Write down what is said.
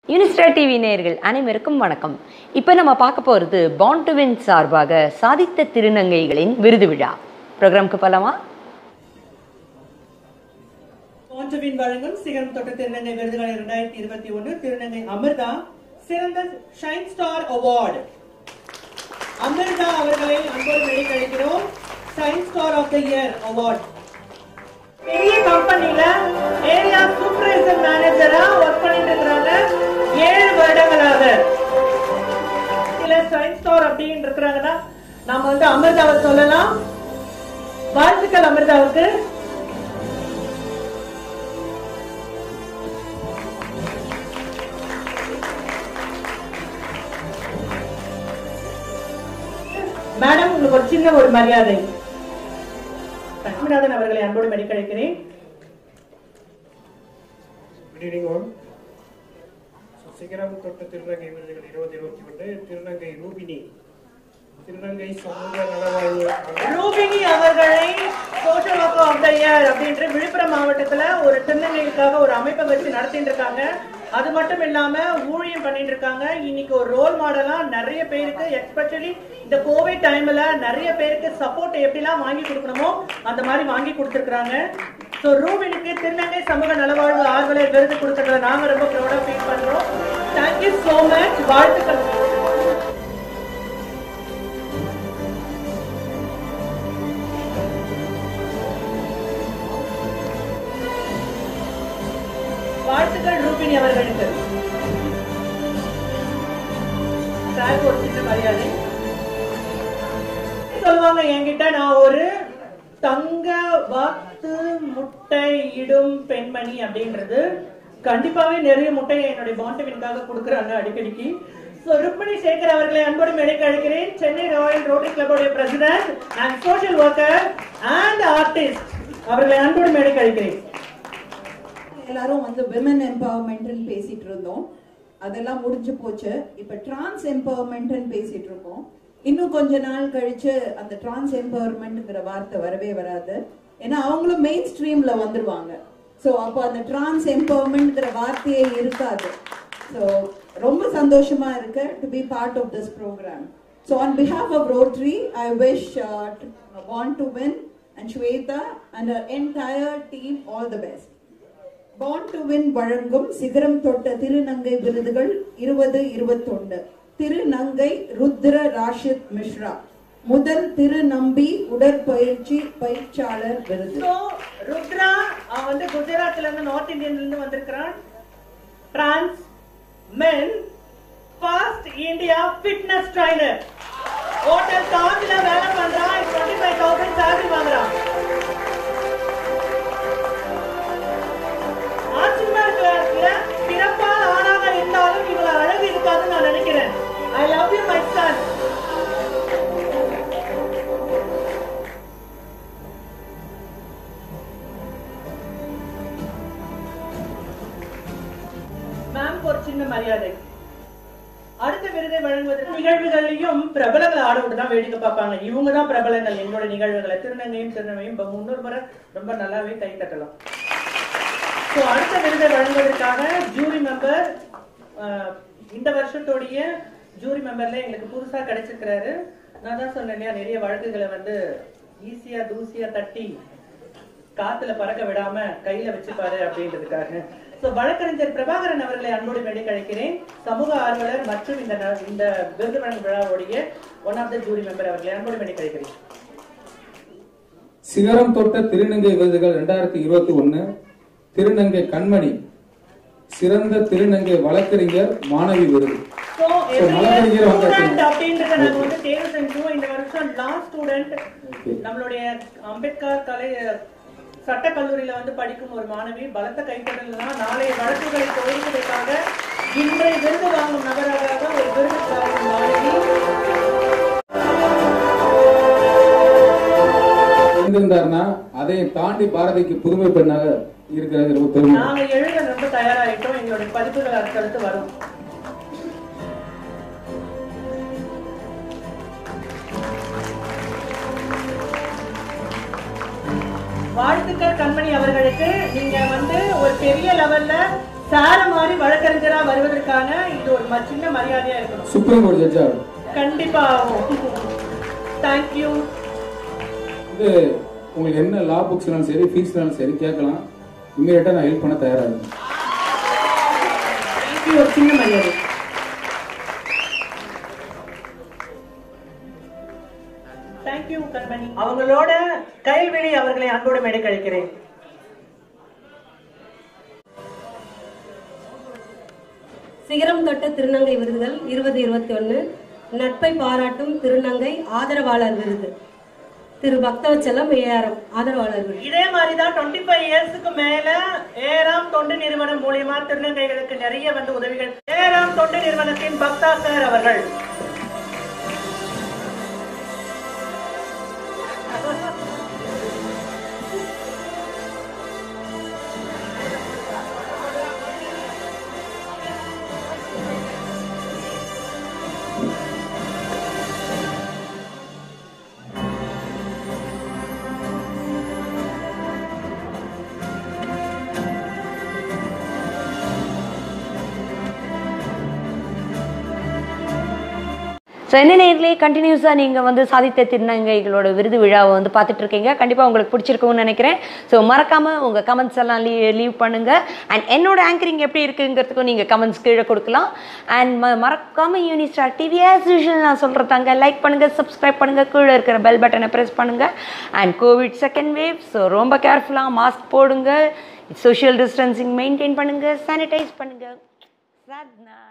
யூனிஸ்டா TV நேயர்கள் அனைவருக்கும் வணக்கம் இப்போ நம்ம பார்க்க போகிறது பாண்டுவின் சார்பாக சாதித்த திருநங்கைகளின் விருது விழா ப்ரோக்ராம்க்கு போகலாமா பாண்டுவின் வழங்கும் சிகரம் தொட்ட திருநங்கை விருதுகள் இரண்டாயிரத்தி இருபத்தி ஒன்று திருநங்கை அமிர்தா சிறந்த ஷைன் ஸ்டார் அவார்டு அமிர்தா அவர்களை அன்போடு வெளிக்கழிக்கிறோம் shine star of the year award பெரிய கம்பெனில ஏரியா சூப்பர்வைசர் மேனேஜரா ஒர்க் பண்ணிட்டு இருக்கிறாங்க ஏழு வருடங்களாக இல்ல சயின்ஸ் ஸ்டோர் அப்படின்னு இருக்கிறாங்கன்னா நாம வந்து அமிர்தாவை சொல்லலாம் வாழ்த்துக்கள் அமிர்தாவுக்கு மேடம் உங்களுக்கு ஒரு சின்ன ஒரு மரியாதை லட்சுமிநாதன் அவர்களை அன்போடு மெடிக்கழைக்கிறேன் குட் ஈவினிங் ஆல் ஸோ சிகரம் தொட்ட திருநங்கை விருதுகள் இருபது இருபத்தி ஒன்று திருநங்கை ரூபினி திருநங்கை சமூக நலவாழ்வு ரூபினி அவர்களை social work of the year அப்படின்ற விழுப்புரம் மாவட்டத்துல ஒரு திருநங்கைகளுக்காக ஒரு அமைப்பை வச்சு நடத்திட்டு இருக்காங்க அது மட்டும் இல்லாம ஊழியம் பண்ணிட்டு இருக்காங்க இன்னைக்கு ஒரு ரோல் மாடலா நிறைய பேருக்கு எஸ்பெஷலி இந்த கோவிட் டைம்ல நிறைய பேருக்கு சப்போர்ட் எப்படிலாம் வாங்கி கொடுக்கணுமோ அந்த மாதிரி வாங்கி கொடுத்துருக்காங்க ஸோ ரூபினிக்கு திருநங்கை சமூக நலவாழ்வு ஆர்வலர் விருது கொடுக்கறதுல நாங்க ரொம்ப ப்ரௌடா ஃபீல் பண்றோம் தேங்க்யூ சோ மச் வாழ்த்துக்கள் வாழ்த்துக்கள் ரூபினி அவர்களுக்கு சார் ஒரு சின்ன மரியாதை சொல்லுவாங்க என்கிட்ட நான் ஒரு தங்க வாத்து முட்டை இடும் பெண்மணி அப்படின்றது கண்டிப்பாவே நிறைய முட்டையை என்னுடைய பாண்டவின்காக கொடுக்குறாங்க அடிக்கடிக்கு So, ருக்மணி சேகர் அவர்களை அன்போடு மேடைக்கு அழைக்கிறேன் சென்னை ராயல் ரோட்டரி கிளபோடைய president and social worker and artist அவர்களை அன்போடு மேடைக்கு அழைக்கிறேன் எல்லாரும் வந்து விமன் எம்பவர்மெண்ட்னு பேசிட்டு இருந்தோம் அதெல்லாம் முடிஞ்சு போச்சு இப்ப டிரான்ஸ் எம்பவர்மெண்ட்னு பேசிட்டு இருக்கோம் இன்னும் கொஞ்ச நாள் கழிச்சு அந்த டிரான்ஸ் எம்பவர்மெண்ட்ங்கிற வார்த்தை வரவே வராது ஏன்னா அவங்களும் மெயின் ஸ்ட்ரீம்ல வந்துருவாங்க ஸோ அப்போ அந்த டிரான்ஸ் எம்பவர்மெண்ட்ங்கிற வார்த்தையே இருக்காது ஸோ ரொம்ப சந்தோஷமா இருக்கு to be part of this programme so on behalf of rotary I wish want to win and Swetha and entire team all the best bond to win வழங்கும் சிகரம் தொட்ட திருநங்கை விருதுகள் இருபது இருபத்தொன்னு திருநங்கை ருத்ர ராஷித் மிஸ்ரா முதல் திருநம்பி உடற்பயிற்சி பயிற்சியாளர் விருது So, ருத்ரா அவன் வந்து குஜராத்ல இருந்து நார்த் இந்தியன்ல இருந்து வந்திருக்கிறான் trans men first India fitness trainer hotel தாஜ்ல வேலை பண்றான் டுவெண்ட்டி ஃபைவ் தௌசண்ட் சேலரி வாங்குறான் ஆச்சரியமா இருக்கிற பிறப்பால் ஆணாக இருந்தாலும் இவ்வளவு அழகு இருக்காதுன்னு நான் நினைக்கிறேன் I love you my son ma'am ஒரு சின்ன மரியாதை அடுத்த விருதை வழங்குவதற்கு நிகழ்வுகளையும் பிரபலங்கள் ஆட விட்டு தான் வேடிக்கை பார்ப்பாங்க இவங்க தான் பிரபலங்கள் என்னோட நிகழ்வுகளை திருநங்கையும் திருநங்கையும் இப்ப முன்னூறு முறை ரொம்ப நல்லாவே கை தட்டலாம் ஸோ அடுத்த விருதை வழங்குவதற்காக ஜூரி மெம்பர் இந்த வருஷத்தோடைய ஜூரி மெம்பர்ல எங்களுக்கு புதுசா கிடைச்சிருக்கிறாரு நான் தான் சொன்னேன் இல்லையா நிறைய வழக்குகளை வந்து ஈஸியா தூசியா தட்டி காத்துல பறக்க விடாம கையில வச்சுப்பாரு அப்படின்றதுக்காக சோ வழக்கறிஞர் பிரபாகரன் அவர்களை அன்போடு வேண்டி கழிக்கிறேன் சமூக ஆர்வலர் மற்றும் இந்த ந- இந்த விருது வழங்கும் விழாவுடைய one of the jury member அவர்களை அன்போடு வேண்டி கழிக்கிறேன் சிகரம் தொட்ட திருநங்கை விருதுகள் இரண்டாயிரத்தி இருபத்தி ஒன்னு திருநங்கை கண்மணி சிறந்த திருநங்கை வழக்கறிஞர் மாணவி விருது So, every year வழக்கறிஞர் வந்தாச்சு. student அப்படின்றத நாங்க வந்து தேர்வு செஞ்சோம் இந்த வருஷம் லாஸ்ட் ஸ்டூடெண்ட் Okay. நம்மளுடைய அம்பேத்கர் கலை சட்ட கல்லூரியில வந்து படிக்கும் ஒரு மாணவி பலத்த கைத்தடல் தான் நாளைய வழக்குகளை தொழில்களுக்காக இன்றைய விருது வாங்கும் நபராக ஒரு விருது வாங்கும் மாணவி இருந்திருந்தாருன்னா அதை தாண்டி பாரதிக்கு புதுமை பெண்ணாக இருக்கிறது ரொம்ப பெருமை நாங்க எழுத ரொம்ப தயாராயிட்டோம் எங்களுடைய பதிப்புகள் அடுத்தடுத்து வரும் வாழ்த்துக்கள் கண்மணி அவர்களுக்கு நீங்க வந்து ஒரு பெரிய லெவல்ல சார மாதிரி வழக்கறிஞரா வருவதற்கான இது ஒரு ம- சின்ன மரியாதையா இருக்கணும் சுப்ரீம் கோர்ட் ஜட்ஜா கண்டிப்பா தேங்க்யூ இது உங்களுக்கு என்ன லா புக்ஸ்னாலும் சரி ஃபீஸ்னாலும் சரி கேட்கலாம் இமீடியட்டா நான் ஹெல்ப் பண்ண தயாரா இருக்கேன் தேங்க்யூ ஒரு சின்ன மரியாதை தேங்க்யூ கண்மணி அவங்களோட கைவிழி அவர்களை அன்போடு மேடை கழிக்கிறேன் சிகரம் தொட்ட திருநங்கை விருதுகள் இருபது இருபத்தி ஒன்று நட்பை பாராட்டும் திருநங்கை ஆதரவாளர் விருது திரு பக்தவச்சலம் ஏஆரம் ஆதரவாளர் விருது இதே மாதிரிதான் டுவெண்ட்டி ஃபைவ் இயர்ஸ்க்கு மேல ஏராம் தொண்டு நிறுவனம் மூலியமா திருநங்கைகளுக்கு நிறைய வந்து உதவிகள் ஏராம் தொண்டு நிறுவனத்தின் பக்தா சார் அவர்கள் ஸோ என்ன நேர்களே கண்டினியூஸாக நீங்கள் வந்து சாதித்த திருநங்கைகளோட விருது விழாவை வந்து பார்த்துட்டு இருக்கீங்க கண்டிப்பாக உங்களுக்கு பிடிச்சிருக்கும்னு நினைக்கிறேன் ஸோ மறக்காமல் உங்கள் கமெண்ட்ஸ் எல்லாம் லீ லீவ் பண்ணுங்கள் அண்ட் என்னோட ஆங்கரிங் எப்படி இருக்குங்கிறதுக்கும் நீங்கள் கமெண்ட்ஸ் கீழே கொடுக்கலாம் அண்ட் ம மறக்காமல் யூனிஸ்டார் டிவி ஆஸ் யூஷுவல் நான் சொல்கிறதாங்க லைக் பண்ணுங்கள் சப்ஸ்கிரைப் பண்ணுங்கள் கீழே இருக்கிற பெல் பட்டனை ப்ரெஸ் பண்ணுங்கள் and covid second wave so ரொம்ப கேர்ஃபுல்லாக மாஸ்க் போடுங்க சோஷியல் டிஸ்டன்சிங் மெயின்டைன் பண்ணுங்கள் சானிடைஸ் பண்ணுங்கள் சாத்னா